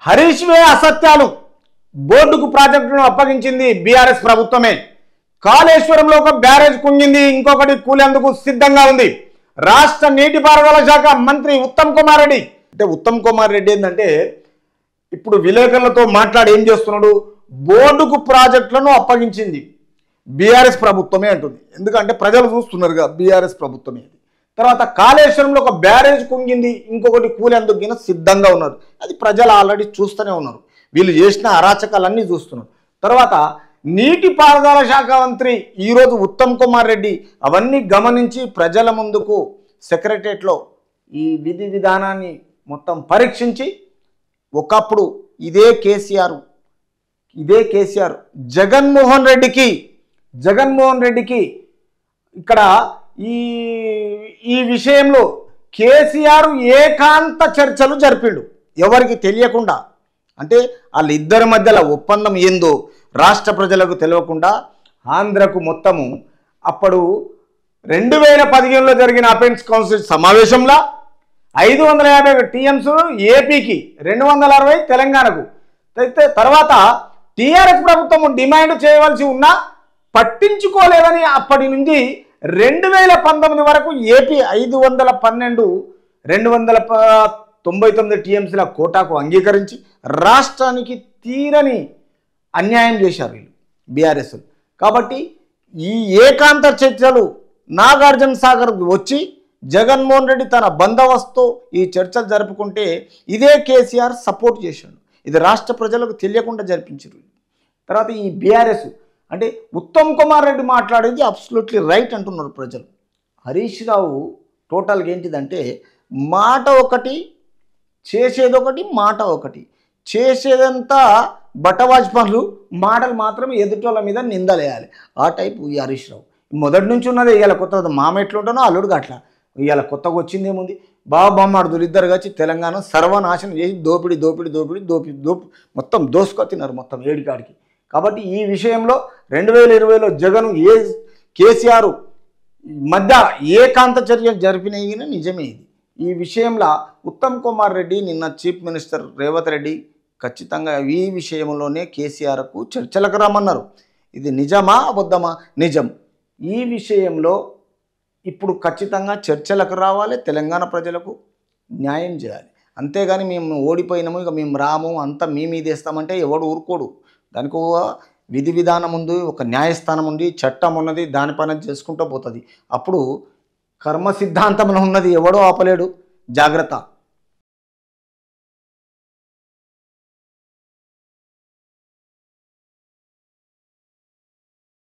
హరీష్ వే అసత్యాలు బోర్డుకు ప్రాజెక్టును అప్పగించింది బీఆర్ఎస్ ప్రభుత్వమే కాళేశ్వరంలో ఒక బ్యారేజ్ కుంగింది ఇంకొకటి కూలేందుకు సిద్ధంగా ఉంది రాష్ట్ర నీటిపారుదల శాఖ మంత్రి ఉత్తమ్ కుమార్ రెడ్డి అంటే ఉత్తమ్ కుమార్ రెడ్డి ఏంటంటే ఇప్పుడు విలేకరులతో మాట్లాడి ఏం చేస్తున్నాడు బోర్డుకు ప్రాజెక్టులను అప్పగించింది బీఆర్ఎస్ ప్రభుత్వమే అంటుంది ఎందుకంటే ప్రజలు చూస్తున్నారుగా బీఆర్ఎస్ ప్రభుత్వమే అది తర్వాత కాళేశ్వరంలో ఒక బ్యారేజ్ కుంగింది ఇంకొకటి కూలేందుకు గిన సిద్ధంగా ఉన్నారు అది ప్రజలు ఆల్రెడీ చూస్తూనే ఉన్నారు వీళ్ళు చేసిన అరాచకాలన్నీ చూస్తున్నారు తర్వాత నీటిపారుదల శాఖ మంత్రి ఈరోజు ఉత్తమ్ కుమార్ రెడ్డి అవన్నీ గమనించి ప్రజల ముందుకు సెక్రటరియట్లో ఈ విధి విధానాన్ని మొత్తం పరీక్షించి ఒకప్పుడు ఇదే కేసీఆర్ ఇదే కేసీఆర్ జగన్మోహన్ రెడ్డికి జగన్మోహన్ రెడ్డికి ఇక్కడ ఈ ఈ విషయంలో కేసీఆర్ ఏకాంత చర్చలు జరిపిండు ఎవరికి తెలియకుండా అంటే వాళ్ళిద్దరి మధ్యలో ఒప్పందం ఏందో రాష్ట్ర ప్రజలకు తెలియకుండా ఆంధ్రకు మొత్తము అప్పుడు రెండు వేల పదిహేనులో జరిగిన అపెండ్స్ కౌన్సిల్ సమావేశంలో ఐదు వందల యాభై ఒక టీఎంస్ ఏపీకి రెండు వందల అరవై తెలంగాణకు అయితే తర్వాత టీఆర్ఎస్ ప్రభుత్వం డిమాండ్ చేయవలసి ఉన్నా పట్టించుకోలేదని అప్పటి నుంచి రెండు వేల పంతొమ్మిది వరకు ఏపీ ఐదు వందల పన్నెండు రెండు వందల ప- తొంభై తొమ్మిది టీఎంసీల కోటాకు అంగీకరించి రాష్ట్రానికి తీరని అన్యాయం చేశారు వీళ్ళు బీఆర్ఎస్ కాబట్టి ఈ ఏకాంత చర్చలు నాగార్జున సాగర్ వచ్చి జగన్మోహన్ రెడ్డి తన బందోబస్తు ఈ చర్చలు జరుపుకుంటే ఇదే కేసీఆర్ సపోర్ట్ చేశాడు ఇది రాష్ట్ర ప్రజలకు తెలియకుండా జరిపించారు తర్వాత ఈ బీఆర్ఎస్ అంటే ఉత్తమ్ కుమార్ రెడ్డి మాట్లాడేది అబ్సల్యూట్లీ రైట్ అంటున్నారు ప్రజలు హరీష్ రావు టోటల్గా ఏంటిదంటే మాట ఒకటి చేసేది ఒకటి మాట ఒకటి చేసేదంతా బట్టవాజ్ పనులు మాటలు మాత్రం ఎదుటోళ్ళ మీద నిందలేయాలి ఆ టైపు ఈ హరీష్ రావు మొదటి నుంచి ఉన్నది ఇవాళ కొత్త మామ ఎట్లుంటానో అల్లుడు అట్లా ఇవాళ కొత్తగా వచ్చింది ఏముంది బాబా బొమ్మాడుదులు ఇద్దరు వచ్చి తెలంగాణ సర్వనాశనం చేసి దోపిడి దోపిడి దోపిడి దోపిడి దోపి మొత్తం దోసుకొని తిన్నారు మొత్తం ఏడికాడికి కాబట్టి ఈ విషయంలో రెండు వేల ఇరవైలో జగన్ ఏ కేసీఆర్ మధ్య ఏకాంత చర్య జరిపినవి నిజమే ఇది ఈ విషయంలో ఉత్తమ్ కుమార్ రెడ్డి నిన్న చీఫ్ మినిస్టర్ రేవంత్ రెడ్డి ఖచ్చితంగా ఈ విషయంలోనే కేసీఆర్కు చర్చలకు రమ్మన్నారు ఇది నిజమా అబద్ధమా నిజం ఈ విషయంలో ఇప్పుడు ఖచ్చితంగా చర్చలకు రావాలి తెలంగాణ ప్రజలకు న్యాయం చేయాలి అంతేగాని మేము ఓడిపోయినాము ఇక మేము రాము అంతా మీ మీద వేస్తామంటే ఎవడు ఊరుకోడు దానికి ఒక విధి విధానం ఉంది ఒక న్యాయస్థానం ఉంది చట్టం ఉన్నది దాని పని చేసుకుంటూ పోతుంది అప్పుడు కర్మ సిద్ధాంతంలో ఉన్నది ఎవడో ఆపలేడు జాగ్రత్త